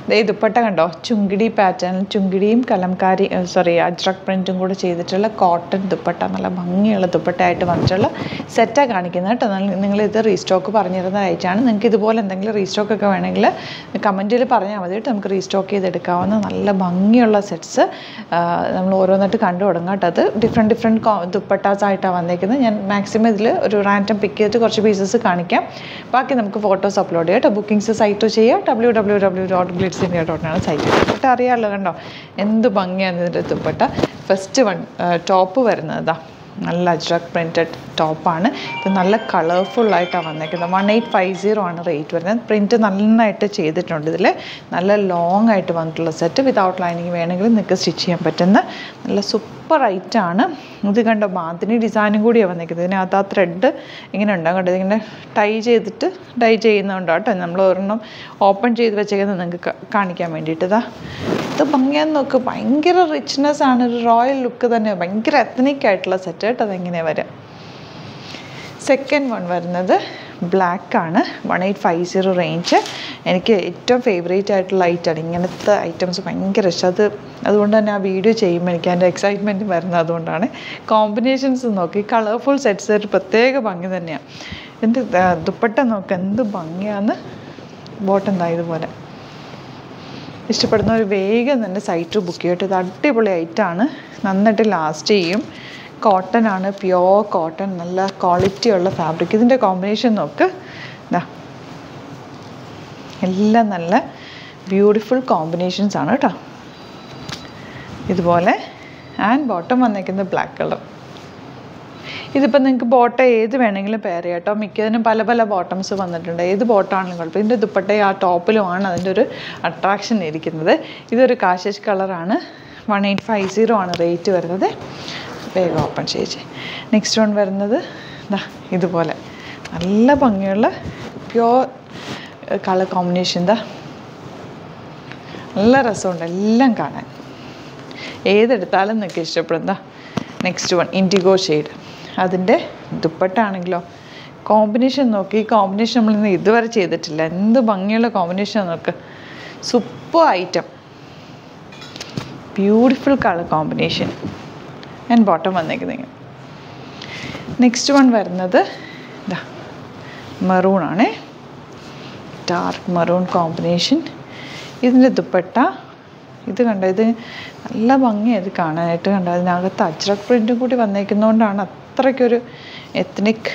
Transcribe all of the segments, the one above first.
ദേ ദുപ്പട്ട കണ്ടോ ചുങ്കിടി പാറ്റേൺ ചുങ്കിടിയും കലംകാരി സോറി അജ്രക് പ്രിൻറ്റും കൂടെ ചെയ്തിട്ടുള്ള കോട്ടൺ ദുപ്പട്ട നല്ല ഭംഗിയുള്ള ദുപ്പട്ടയായിട്ട് വന്നിട്ടുള്ള സെറ്റാണ് കാണിക്കുന്നത് കേട്ടോ നിങ്ങൾ- നിങ്ങളിത് റീസ്റ്റോക്ക് പറഞ്ഞിരുന്നതായിട്ടാണ് നിങ്ങൾക്ക് ഇതുപോലെ എന്തെങ്കിലും റീസ്റ്റോക്ക് ഒക്കെ വേണമെങ്കിൽ കമൻറ്റിൽ പറഞ്ഞാൽ മതി കേട്ടോ നമുക്ക് റീസ്റ്റോക്ക് ചെയ്തെടുക്കാവുന്ന നല്ല ഭംഗിയുള്ള സെറ്റ്സ് നമ്മൾ ഓരോന്നായിട്ട് കണ്ടു തുടങ്ങാം കേട്ടോ അത് ഡിഫറെൻറ്റ് ഡിഫറെൻറ്റ് ദുപ്പട്ടാസ് ആയിട്ടാണ് വന്നേക്കുന്നത് ഞാൻ മാക്സിമം ഇതിൽ ഒരു റാൻഡം പിക്ക് ചെയ്തിട്ട് കുറച്ച് പീസസ് കാണിക്കാം ബാക്കി നമുക്ക് ഫോട്ടോസ് അപ്ലോഡ് ചെയ്യാം കേട്ടോ ബുക്കിംഗ്സ് സൈറ്റ് ചെയ്യാം W W W dot glitz India ഡോട്ടാണ് സൈറ്റ് ദുപ്പട്ട അറിയാമല്ലോ കണ്ടോ എന്ത് ഭംഗിയാണ് ഇതിൻ്റെ ദുപ്പട്ട ഫസ്റ്റ് വൺ ടോപ്പ് വരുന്നത് ഇതാ നല്ല അജ്രക് പ്രിൻറ്റഡ് ടോപ്പാണ് ഇത് നല്ല കളർഫുള്ളായിട്ടാണ് വന്നേക്കുന്നത് വൺ എയ്റ്റ് ഫൈവ് സീറോ ആണ് റേറ്റ് വരുന്നത് പ്രിൻറ്റ് നന്നായിട്ട് ചെയ്തിട്ടുണ്ട് ഇതിൽ നല്ല ലോങ് ആയിട്ട് വന്നിട്ടുള്ള സെറ്റ് വിതൗട്ട് ലൈനിങ് വേണമെങ്കിൽ നിങ്ങൾക്ക് സ്റ്റിച്ച് ചെയ്യാൻ പറ്റുന്ന നല്ല സൂപ്പർ ഐറ്റാണ് ഇത് കണ്ടോ ബാന്തിനി ഡിസൈനും കൂടിയാണ് വന്നേക്കുന്നത് ഇതിനകത്ത് ആ ത്രെഡ് ഇങ്ങനെ ഉണ്ടാകും കണ്ടോ ഇതിങ്ങനെ ടൈ ചെയ്തിട്ട് ടൈ ചെയ്യുന്നുണ്ടോ കേട്ടോ നമ്മൾ ഒരെണ്ണം ഓപ്പൺ ചെയ്ത് വെച്ചേക്കുന്നത് നിങ്ങൾക്ക് കാ- കാണിക്കാൻ വേണ്ടിയിട്ട് ഇതാ ഇത് ഭംഗിയാന്ന് നോക്ക് ഭയങ്കര റിച്ച്നെസ് ആണ് ഒരു റോയൽ ലുക്ക് തന്നെ ഭയങ്കര എത്തനിക് ആയിട്ടുള്ള സെറ്റ് കേട്ടോ അതെങ്ങനെ വരാം സെക്കൻഡ് വൺ വരുന്നത് ബ്ലാക്ക് ആണ് one eight five zero range എനിക്ക് ഏറ്റവും ഫേവറേറ്റ് ആയിട്ടുള്ള ഐറ്റമാണ് ഇങ്ങനത്തെ ഐറ്റംസ് ഭയങ്കര ഇഷ്ടം അത് അതുകൊണ്ട് തന്നെ ആ വീഡിയോ ചെയ്യുമ്പോൾ എനിക്ക് അതിൻ്റെ എക്സൈറ്റ്മെൻറ്റ് വരുന്നത് അതുകൊണ്ടാണ് കോമ്പിനേഷൻസ് നോക്കി കളർഫുൾ സെറ്റ്സ് ഒരു പ്രത്യേക ഭംഗി തന്നെയാണ് എന്ത് ദ- ദുപ്പട്ട നോക്ക് എന്ത് ഭംഗിയാന്ന് ബോട്ടം എന്താ ഇതുപോലെ ഇഷ്ടപ്പെടുന്നവർ വേഗം തന്നെ സൈറ്റ് ബുക്ക് ചെയ്യട്ടെ ഇത് അടിപൊളി ഐറ്റാണ് നന്നായിട്ട് ലാസ്റ്റ് ചെയ്യും കോട്ടൺ ആണ് പ്യോർ കോട്ടൺ നല്ല ക്വാളിറ്റി ഉള്ള ഫാബ്രിക് ഇതിൻ്റെ കോമ്പിനേഷൻ നോക്ക് ഇതാ എല്ലാം നല്ല ബ്യൂട്ടിഫുൾ കോമ്പിനേഷൻസ് ആണ് കേട്ടോ ഇതുപോലെ ആൻഡ് ബോട്ടം വന്നേക്കുന്നത് ബ്ലാക്ക് കളർ ഇതിപ്പോൾ നിങ്ങൾക്ക് ബോട്ടം ഏത് വേണമെങ്കിലും പെയർ ചെയ്യാം കേട്ടോ മിക്കതിനും പല പല ബോട്ടംസ് വന്നിട്ടുണ്ട് ഏത് ബോട്ടമാണെങ്കിലും കുഴപ്പം ഇതിൻ്റെ ദുപ്പട്ട ആ ടോപ്പിലുമാണ് അതിൻ്റെ ഒരു അട്രാക്ഷൻ ഇരിക്കുന്നത് ഇതൊരു കാശേഷ് കളറാണ് വൺ എയ്റ്റ് ഫൈവ് സീറോ ആണ് റേറ്റ് വരുന്നത് വേഗം ഓപ്പൺ ചെയ്യിച്ച് നെക്സ്റ്റ് വൺ വരുന്നത് ദാ ഇതുപോലെ നല്ല ഭംഗിയുള്ള പ്യോർ കളർ കോമ്പിനേഷൻ ദാ നല്ല രസമുണ്ട് എല്ലാം കാണാൻ ഏതെടുത്താലും നിങ്ങൾക്ക് ഇഷ്ടപ്പെടുന്ന നെക്സ്റ്റ് വൺ ഇൻഡിഗോ ഷെയ്ഡ് അതിൻ്റെ ദുപ്പട്ട ആണെങ്കിലോ കോമ്പിനേഷൻ നോക്കി ഈ കോമ്പിനേഷൻ നമ്മൾ ഇന്ന് ഇതുവരെ ചെയ്തിട്ടില്ല എന്ത് ഭംഗിയുള്ള കോമ്പിനേഷൻ നോക്ക് super item beautiful colour combination and bottom വന്നേക്കുന്നത് ഇങ്ങനെ നെക്സ്റ്റ് വൺ വരുന്നത് ഇതാ മെറൂൺ ആണ് ഡാർക്ക് മെറൂൺ കോമ്പിനേഷൻ ഇതിൻ്റെ ദുപ്പട്ട ഇത് കണ്ടോ ഇത് നല്ല ഭംഗിയാണ് ഇത് കാണാനായിട്ട് കണ്ടോ അതിനകത്ത് അജ്രക് പ്രിൻറ്റും കൂടി വന്നേക്കുന്നതുകൊണ്ടാണ് അത്രയ്ക്കൊരു എത്നിക്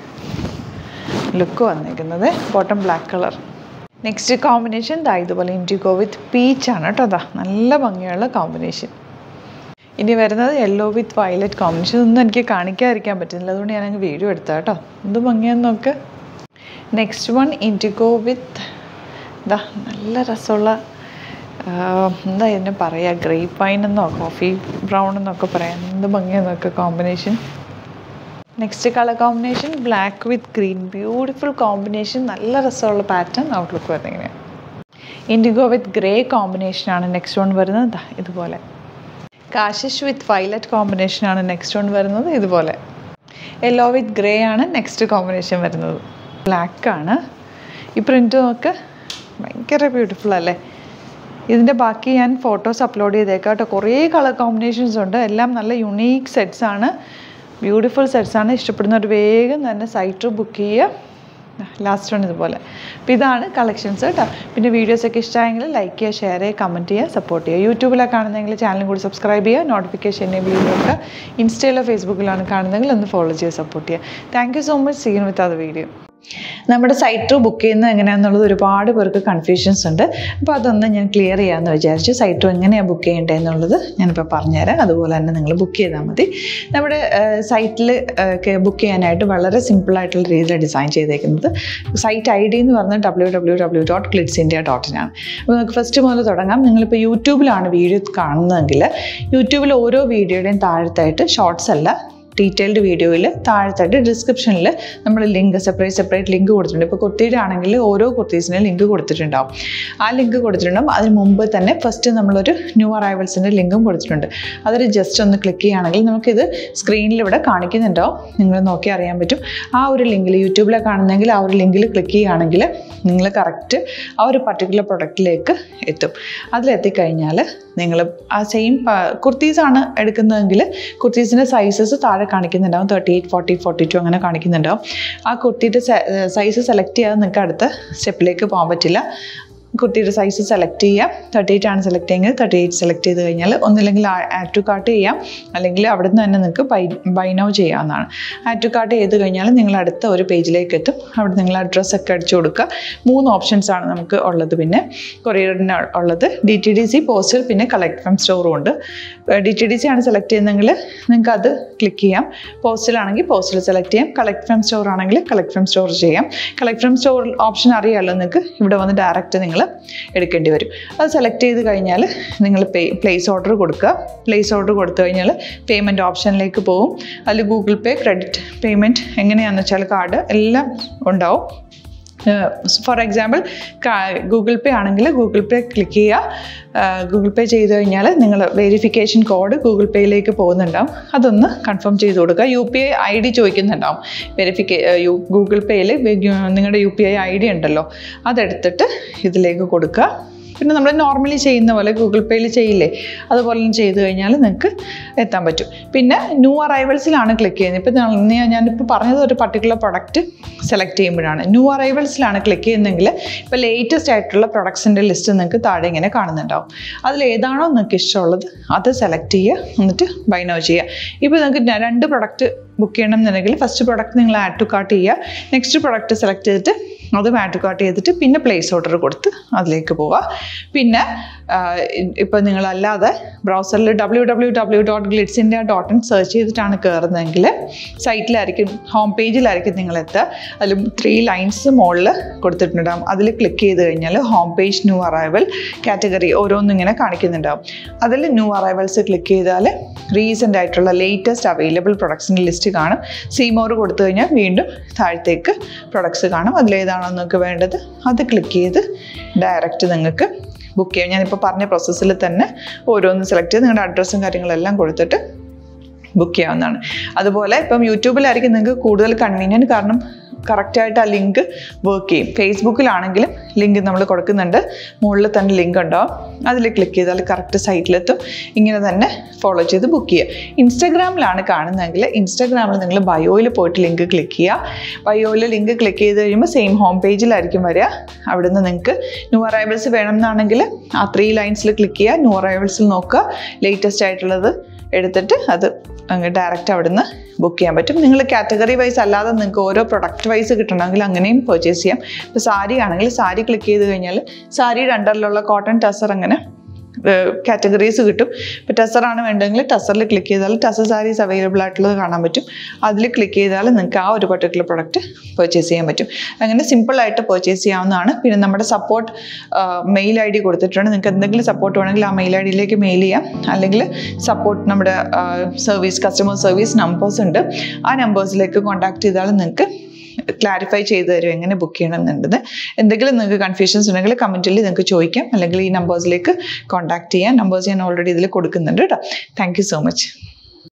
ലുക്ക് വന്നേക്കുന്നത് bottom black colour next combination ദാ ഇതുപോലെ ഇൻഡിഗോ വിത്ത് പീച്ച് ആണ് കേട്ടോ അതാ നല്ല ഭംഗിയുള്ള കോമ്പിനേഷൻ ഇനി വരുന്നത് യെല്ലോ വിത്ത് വയലറ്റ് കോമ്പിനേഷൻ ഒന്നും എനിക്ക് കാണിക്കാതിരിക്കാൻ പറ്റുന്നില്ല അതുകൊണ്ട് ഞാൻ അങ്ങ് വീഡിയോ എടുത്താ കേട്ടോ എന്ത് ഭംഗിയാന്ന് നോക്ക് നെക്സ്റ്റ് വൺ ഇൻഡിഗോ വിത്ത് ഇതാ നല്ല രസമുള്ള ആഹ്, എന്താ ഇതിനെ പറയുക ഗ്രേ പൈൻ എന്നോ കോഫി ബ്രൗൺ എന്നൊക്കെ പറയാം എന്ത് ഭംഗിയാന്ന് നോക്ക് combination next colour combination black with green beautiful combination നല്ല രസമുള്ള പാറ്റേൺ ഔട്ട്ലുക്ക് വരുന്നത് ഇങ്ങനെയാണ് ഇൻഡിഗോ വിത്ത് ഗ്രേ കോമ്പിനേഷനാണ് നെക്സ്റ്റ് വൺ വരുന്നത് ദാ ഇതുപോലെ കാശിഷ് വിത്ത് വയലറ്റ് കോമ്പിനേഷനാണ് നെക്സ്റ്റ് വൺ വരുന്നത് ഇതുപോലെ യെല്ലോ വിത്ത് ഗ്രേ ആണ് നെക്സ്റ്റ് കോമ്പിനേഷൻ വരുന്നത് ബ്ലാക്ക് ആണ് ഈ പ്രിൻറ്റ് നോക്ക് ഭയങ്കര ബ്യൂട്ടിഫുൾ അല്ലേ ഇതിൻ്റെ ബാക്കി ഞാൻ ഫോട്ടോസ് അപ്ലോഡ് ചെയ്തേക്കാം കേട്ടോ കുറേ കളർ കോമ്പിനേഷൻസ് ഉണ്ട് എല്ലാം നല്ല യുണീക്ക് സെറ്റ്സ് ആണ് ബ്യൂട്ടിഫുൾ സെറ്റ്സ് ആണ് ഇഷ്ടപ്പെടുന്നവർ വേഗം തന്നെ സൈറ്റ് ബുക്ക് ചെയ്യുക ലാസ്റ്റ് വൺ ഇതുപോലെ അപ്പോൾ ഇതാണ് കളക്ഷൻസ് കേട്ടോ പിന്നെ വീഡിയോസൊക്കെ ഇഷ്ടമായെങ്കിൽ ലൈക്ക് ചെയ്യുക ഷെയർ ചെയ്യുക കമൻറ്റ് ചെയ്യുക സപ്പോർട്ട് ചെയ്യുക യൂട്യൂബിലാണ് കാണുന്നതെങ്കിൽ ചാനലും കൂടി സബ്സ്ക്രൈബ് ചെയ്യുക നോട്ടിഫിക്കേഷൻ എനേബിൾ ചെയ്യുക ഇൻസ്റ്റയിലോ ഫേസ്ബുക്കിലാണ് കാണുന്നതെങ്കിൽ ഒന്ന് ഫോളോ ചെയ്ത് സപ്പോർട്ട് ചെയ്യുക thank you so much seen with അത് വീഡിയോ നമ്മുടെ സൈറ്റ് ബുക്ക് ചെയ്യുന്നത് എങ്ങനെയാണെന്നുള്ളത് ഒരുപാട് പേർക്ക് കൺഫ്യൂഷൻസ് ഉണ്ട് അപ്പോൾ അതൊന്ന് ഞാൻ ക്ലിയർ ചെയ്യാമെന്ന് വിചാരിച്ചു സൈറ്റ് എങ്ങനെയാണ് ബുക്ക് ചെയ്യേണ്ടത് എന്നുള്ളത് ഞാനിപ്പോൾ പറഞ്ഞുതരാം അതുപോലെ തന്നെ നിങ്ങൾ ബുക്ക് ചെയ്താൽ മതി നമ്മുടെ സൈറ്റിൽ ബുക്ക് ചെയ്യാനായിട്ട് വളരെ സിമ്പിളായിട്ടുള്ള രീതിയിൽ ഡിസൈൻ ചെയ്തേക്കുന്നത് സൈറ്റ് ഐ ഡി എന്ന് പറഞ്ഞാൽ W W W dot glitz India dot in ആണ് അപ്പോൾ നമുക്ക് ഫസ്റ്റ് മുതൽ തുടങ്ങാം നിങ്ങളിപ്പോൾ യൂട്യൂബിലാണ് വീഡിയോ കാണുന്നതെങ്കിൽ യൂട്യൂബിൽ ഓരോ വീഡിയോയുടെയും താഴത്തായിട്ട് ഷോർട്സ് അല്ല ഡീറ്റെയിൽഡ് വീഡിയോയിൽ താഴത്തായിട്ട് ഡിസ്ക്രിപ്ഷനിൽ നമ്മൾ ലിങ്ക് സെപ്പറേറ്റ് സെപ്പറേറ്റ് ലിങ്ക് കൊടുത്തിട്ടുണ്ട് ഇപ്പോൾ കുർത്തിയുടെ ആണെങ്കിൽ ഓരോ കുർത്തീസിനും ലിങ്ക് കൊടുത്തിട്ടുണ്ടാവും ആ ലിങ്ക് കൊടുത്തിട്ടുണ്ടാവും അതിന് മുമ്പ് തന്നെ ഫസ്റ്റ് നമ്മളൊരു ന്യൂ അറൈവൽസിൻ്റെ ലിങ്കും കൊടുത്തിട്ടുണ്ട് അതിൽ ജസ്റ്റ് ഒന്ന് ക്ലിക്ക് ചെയ്യുകയാണെങ്കിൽ നമുക്കിത് സ്ക്രീനിൽ ഇവിടെ കാണിക്കുന്നുണ്ടാവും നിങ്ങൾ നോക്കി അറിയാൻ പറ്റും ആ ഒരു ലിങ്കിൽ യൂട്യൂബിലെ കാണുന്നെങ്കിൽ ആ ഒരു ലിങ്കിൽ ക്ലിക്ക് ചെയ്യുകയാണെങ്കിൽ നിങ്ങൾ കറക്റ്റ് ആ ഒരു പർട്ടിക്കുലർ പ്രൊഡക്റ്റിലേക്ക് എത്തും അതിലെത്തിക്കഴിഞ്ഞാൽ നിങ്ങൾ ആ സെയിം കുർത്തീസാണ് എടുക്കുന്നതെങ്കിൽ കുർത്തീസിൻ്റെ സൈസസ് താഴെ കാണിക്കുന്നുണ്ടാവും thirty eight forty forty two അങ്ങനെ കാണിക്കുന്നുണ്ടാവും ആ കുർത്തിയുടെ സൈസ് സെലക്ട് ചെയ്യാതെ നിങ്ങൾക്ക് അടുത്ത സ്റ്റെപ്പിലേക്ക് പോകാൻ പറ്റില്ല കുർത്തിയുടെ സൈസ് സെലക്ട് ചെയ്യാം തേർട്ടി എയ്റ്റ് ആണ് സെലക്ട് ചെയ്യുന്നത് തേർട്ടി എയ്റ്റ് സെലക്ട് ചെയ്ത് കഴിഞ്ഞാൽ ഒന്നില്ലെങ്കിൽ ആഡ് ടു കാർട്ട് ചെയ്യാം അല്ലെങ്കിൽ അവിടെ നിന്ന് തന്നെ നിങ്ങൾക്ക് ബൈ ബൈ നൗ ചെയ്യാവുന്നതാണ് ആഡ് ടു കാർട്ട് ചെയ്ത് കഴിഞ്ഞാൽ നിങ്ങൾ അടുത്ത ഒരു പേജിലേക്ക് എത്തും അവിടെ നിങ്ങൾ അഡ്രസ്സ് ഒക്കെ അടിച്ചു കൊടുക്കുക മൂന്ന് ഓപ്ഷൻസ് ആണ് നമുക്ക് ഉള്ളത് പിന്നെ കൊറിയറിന് ഉള്ളത് D T D C postal പിന്നെ കളക്ട് ഫ്രം സ്റ്റോറും ഉണ്ട് ഡി ടി ഡി സി ആണ് സെലക്ട് ചെയ്യുന്നതെങ്കിൽ നിങ്ങൾക്ക് അത് ക്ലിക്ക് ചെയ്യാം പോസ്റ്റലാണെങ്കിൽ പോസ്റ്റൽ സെലക്ട് ചെയ്യാം കളക്ട് ഫ്രം സ്റ്റോർ ആണെങ്കിൽ കളക്ട് ഫ്രം സ്റ്റോർ ചെയ്യാം കളക്ട് ഫ്രം സ്റ്റോർ ഓപ്ഷൻ അറിയാമല്ലോ നിങ്ങൾക്ക് ഇവിടെ വന്ന് ഡയറക്റ്റ് നിങ്ങൾ എടുക്കേണ്ടി വരും അത് സെലക്ട് ചെയ്ത് കഴിഞ്ഞാൽ നിങ്ങൾ പേ പ്ലേസ് ഓർഡർ കൊടുക്കുക പ്ലേസ് ഓർഡർ കൊടുത്തു കഴിഞ്ഞാൽ പേയ്മെൻറ്റ് ഓപ്ഷനിലേക്ക് പോകും അതിൽ ഗൂഗിൾ പേ ക്രെഡിറ്റ് പേയ്മെൻറ്റ് എങ്ങനെയാണെന്ന് വെച്ചാൽ കാർഡ് എല്ലാം ഉണ്ടാവും ഫോർ എക്സാമ്പിൾ ഗൂഗിൾ പേ ആണെങ്കിൽ ഗൂഗിൾ പേ ക്ലിക്ക് ചെയ്യുക ഗൂഗിൾ പേ ചെയ്ത് കഴിഞ്ഞാൽ നിങ്ങൾ വെരിഫിക്കേഷൻ കോഡ് ഗൂഗിൾ പേയിലേക്ക് പോകുന്നുണ്ടാവും അതൊന്ന് കൺഫേം ചെയ്ത് കൊടുക്കുക U P I I D ചോദിക്കുന്നുണ്ടാവും വെരിഫിക്കേ ഗൂഗിൾ പേയിൽ നിങ്ങളുടെ U P I I D ഉണ്ടല്ലോ അതെടുത്തിട്ട് ഇതിലേക്ക് കൊടുക്കുക പിന്നെ നമ്മൾ നോർമലി ചെയ്യുന്ന പോലെ ഗൂഗിൾ പേയിൽ ചെയ്യില്ലേ അതുപോലെ ചെയ്ത് കഴിഞ്ഞാൽ നിങ്ങൾക്ക് എത്താൻ പറ്റും പിന്നെ ന്യൂ അറൈവൽസിലാണ് ക്ലിക്ക് ചെയ്യുന്നത് ഇപ്പം ഞാൻ ഞാനിപ്പോൾ പറഞ്ഞത് ഒരു പർട്ടിക്കുലർ പ്രൊഡക്റ്റ് സെലക്ട് ചെയ്യുമ്പോഴാണ് ന്യൂ അറൈവൽസിലാണ് ക്ലിക്ക് ചെയ്യുന്നതെങ്കിൽ ഇപ്പോൾ ലേറ്റസ്റ്റ് ആയിട്ടുള്ള പ്രൊഡക്ട്സിൻ്റെ ലിസ്റ്റ് നിങ്ങൾക്ക് താഴെ ഇങ്ങനെ കാണുന്നുണ്ടാവും അതിൽ ഏതാണോ നിങ്ങൾക്ക് ഇഷ്ടമുള്ളത് അത് സെലക്ട് ചെയ്യുക എന്നിട്ട് ബൈ നൗ ചെയ്യുക ഇപ്പോൾ നിങ്ങൾക്ക് രണ്ട് പ്രൊഡക്റ്റ് ബുക്ക് ചെയ്യണം എന്നുണ്ടെങ്കിൽ ഫസ്റ്റ് പ്രൊഡക്റ്റ് നിങ്ങൾ ആഡ് ടു കാർട്ട് ചെയ്യുക നെക്സ്റ്റ് പ്രൊഡക്റ്റ് സെലക്ട് ചെയ്തിട്ട് അത് ആഡ് ടു കാർട്ട് ചെയ്തിട്ട് പിന്നെ പ്ലേസ് ഓർഡർ കൊടുത്ത് അതിലേക്ക് പോവുക പിന്നെ ഇപ്പോൾ നിങ്ങളല്ലാതെ ബ്രൗസറിൽ W W W dot glitz India dot in search ചെയ്തിട്ടാണ് കയറുന്നതെങ്കിൽ സൈറ്റിലായിരിക്കും ഹോം പേജിലായിരിക്കും നിങ്ങൾ എത്തുക അതിൽ ത്രീ ലൈൻസ് മുകളിൽ കൊടുത്തിട്ടുണ്ടാകും അതിൽ ക്ലിക്ക് ചെയ്ത് കഴിഞ്ഞാൽ home page new arrival category ഓരോന്നും ഇങ്ങനെ കാണിക്കുന്നുണ്ടാവും അതിൽ ന്യൂ അറൈവൽസ് ക്ലിക്ക് ചെയ്താൽ റീസെൻ്റ് ആയിട്ടുള്ള ലേറ്റസ്റ്റ് അവൈലബിൾ പ്രൊഡക്ട്സിൻ്റെ ലിസ്റ്റ് കാണും സീമോർ കൊടുത്തു കഴിഞ്ഞാൽ വീണ്ടും താഴത്തേക്ക് പ്രൊഡക്ട്സ് കാണും അതിലേതാണോ നിങ്ങൾക്ക് വേണ്ടത് അത് ക്ലിക്ക് ചെയ്ത് ഡയറക്റ്റ് നിങ്ങൾക്ക് ബുക്ക് ചെയ്യാം ഞാനിപ്പോൾ പറഞ്ഞ പ്രോസസ്സിൽ തന്നെ ഓരോന്ന് സെലക്ട് ചെയ്ത് നിങ്ങളുടെ അഡ്രസ്സും കാര്യങ്ങളെല്ലാം കൊടുത്തിട്ട് ബുക്ക് ചെയ്യാവുന്നതാണ് അതുപോലെ ഇപ്പം യൂട്യൂബിലായിരിക്കും നിങ്ങൾക്ക് കൂടുതൽ കൺവീനിയൻറ്റ് കാരണം കറക്റ്റായിട്ട് ആ ലിങ്ക് വർക്ക് ചെയ്യും ഫേസ്ബുക്കിലാണെങ്കിലും ലിങ്ക് നമ്മൾ കൊടുക്കുന്നുണ്ട് മുകളിൽ തന്നെ ലിങ്ക് ഉണ്ടാവും അതിൽ ക്ലിക്ക് ചെയ്താൽ കറക്റ്റ് സൈറ്റിലെത്തും ഇങ്ങനെ തന്നെ ഫോളോ ചെയ്ത് ബുക്ക് ചെയ്യുക ഇൻസ്റ്റാഗ്രാമിലാണ് കാണുന്നതെങ്കിൽ ഇൻസ്റ്റാഗ്രാമിൽ നിങ്ങൾ ബയോയിൽ പോയിട്ട് ലിങ്ക് ക്ലിക്ക് ചെയ്യുക ബയോയിൽ ലിങ്ക് ക്ലിക്ക് ചെയ്ത് കഴിയുമ്പോൾ സെയിം ഹോം പേജിലായിരിക്കും വരിക അവിടുന്ന് നിങ്ങൾക്ക് ന്യൂ അറൈവൽസ് വേണമെന്നാണെങ്കിൽ ആ ത്രീ ലൈൻസിൽ ക്ലിക്ക് ചെയ്യുക ന്യൂ അറൈവൽസിൽ നോക്കുക ലേറ്റസ്റ്റ് ആയിട്ടുള്ളത് എടുത്തിട്ട് അത് അങ്ങ് ഡയറക്റ്റ് അവിടുന്ന് ബുക്ക് ചെയ്യാൻ പറ്റും നിങ്ങൾ കാറ്റഗറി വൈസ് അല്ലാതെ നിങ്ങൾക്ക് ഓരോ പ്രൊഡക്റ്റ് വൈസ് കിട്ടണമെങ്കിൽ അങ്ങനെയും പർച്ചേസ് ചെയ്യാം ഇപ്പോൾ സാരി ആണെങ്കിൽ സാരി ക്ലിക്ക് ചെയ്ത് കഴിഞ്ഞാൽ സാരിയുടെ അണ്ടറിലുള്ള കോട്ടൺ ടസർ അങ്ങനെ കാറ്റഗറീസ് കിട്ടും ഇപ്പോൾ ടസറാണ് വേണ്ടതെങ്കിൽ ടസറിൽ ക്ലിക്ക് ചെയ്താൽ ടസർ സാരീസ് അവൈലബിൾ ആയിട്ടുള്ളത് കാണാൻ പറ്റും അതിൽ ക്ലിക്ക് ചെയ്താൽ നിങ്ങൾക്ക് ആ ഒരു പർട്ടിക്കുലർ പ്രൊഡക്റ്റ് പർച്ചേസ് ചെയ്യാൻ പറ്റും അങ്ങനെ സിമ്പിളായിട്ട് പർച്ചേസ് ചെയ്യാവുന്നതാണ് പിന്നെ നമ്മുടെ സപ്പോർട്ട് മെയിൽ ഐ ഡി കൊടുത്തിട്ടുണ്ട് നിങ്ങൾക്ക് എന്തെങ്കിലും സപ്പോർട്ട് വേണമെങ്കിൽ ആ മെയിൽ ഐ ഡിയിലേക്ക് മെയിൽ ചെയ്യാം അല്ലെങ്കിൽ സപ്പോർട്ട് നമ്മുടെ സർവീസ് കസ്റ്റമർ സർവീസ് നമ്പേഴ്സ് ഉണ്ട് ആ നമ്പേഴ്സിലേക്ക് കോൺടാക്ട് ചെയ്താൽ നിങ്ങൾക്ക് ക്ലാരിഫൈ ചെയ്ത് തരും എങ്ങനെ ബുക്ക് ചെയ്യണം എന്നുള്ളത് എന്തെങ്കിലും നിങ്ങൾക്ക് കൺഫ്യൂഷൻസ് ഉണ്ടെങ്കിൽ കമൻറ്റിൽ നിങ്ങൾക്ക് ചോദിക്കാം അല്ലെങ്കിൽ ഈ നമ്പേഴ്സിലേക്ക് കോൺടാക്ട് ചെയ്യാം നമ്പേഴ്സ് ഞാൻ ഓൾറെഡി ഇതിൽ കൊടുക്കുന്നുണ്ട് കേട്ടോ താങ്ക് സോ മച്ച്